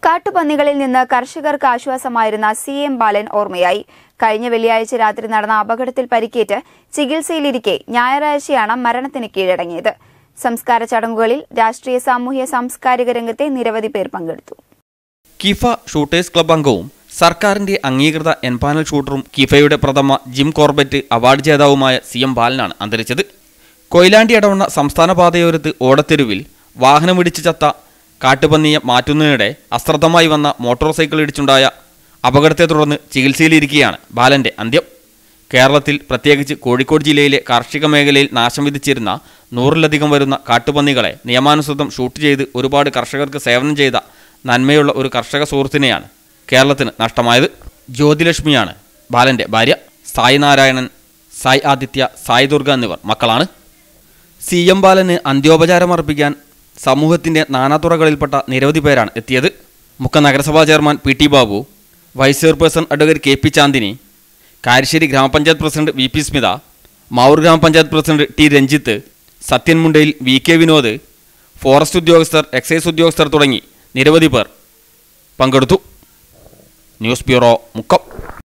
കാട്ടുപന്നികളിൽ നിന്ന് കർഷകർക്ക് ആശ്വാസമായിരുന്ന C M ബാലൻ ഓർമ്മയായി കഴിഞ്ഞ വെള്ളിയാഴ്ച രാത്രി നടന്ന അപകടത്തിൽ പരിക്കേറ്റ് ചികിത്സയിലിരിക്കെ ഞായറാഴ്ചയാണ് മരണത്തിന് കീഴടങ്ങിയത് സംസ്കാര ചടങ്ങുകളിൽ രാഷ്ട്രീയ സാമൂഹ്യ സാംസ്കാരിക രംഗത്തെ നിരവധി പേർ പങ്കെടുത്തു കിഫ ഷൂട്ടേഴ്സ് ക്ലബ് അംഗവും സർക്കാരിന്റെ അംഗീകൃത എൻപാനൽ ഷൂട്ടറും കിഫയുടെ പ്രഥമ ജിം കോർബറ്റ് അവാർഡ് ജേതാവുമായ സി എം ബാലനാണ് അന്തരിച്ചത് കൊയിലാണ്ടി അടവണ്ണ സംസ്ഥാന പാതയോരത്ത് ഓടത്തെരുവിൽ വാഹനമിടിച്ച് ചത്ത കാട്ടുപന്നിയെ മാറ്റുന്നതിനിടെ അശ്രദ്ധമായി വന്ന മോട്ടോർ സൈക്കിൾ ഇടിച്ചുണ്ടായ അപകടത്തെ തുടർന്ന് ചികിത്സയിലിരിക്കെയാണ് ബാലന്റെ അന്ത്യം കേരളത്തിൽ പ്രത്യേകിച്ച് കോഴിക്കോട് ജില്ലയിലെ കാർഷിക മേഖലയിൽ നാശം വിധിച്ചിരുന്ന നൂറിലധികം വരുന്ന കാട്ടുപന്നികളെ നിയമാനുസൃതം ഷൂട്ട് ചെയ്ത് ഒരുപാട് കർഷകർക്ക് സേവനം ചെയ്ത നന്മയുള്ള ഒരു കർഷക സുഹൃത്തിനെയാണ് കേരളത്തിന് നഷ്ടമായത് ജ്യോതിലക്ഷ്മിയാണ് ബാലന്റെ ഭാര്യ സായി നാരായണൻ സായ് ആദിത്യ സായി ദുർഗ എന്നിവർ മക്കളാണ് സി എം ബാലന് അന്ത്യോപചാരമർപ്പിക്കാൻ സമൂഹത്തിന്റെ നാനാതുറകളിൽപ്പെട്ട നിരവധി പേരാണ് എത്തിയത് മുക്ക നഗരസഭാ chairman P T Babu vice chairperson advocate K P Chandini Karassery ഗ്രാമപഞ്ചായത്ത് president V P Smitha Mavoor ഗ്രാമപഞ്ചായത്ത് president T Ranjith Sathyan Mundayil V K Vinod forest ഉദ്യോഗസ്ഥർ എക്സൈസ് ഉദ്യോഗസ്ഥർ തുടങ്ങി നിരവധി പേർ പങ്കെടുത്തു ന്യൂസ് ബ്യൂറോ മുക്കം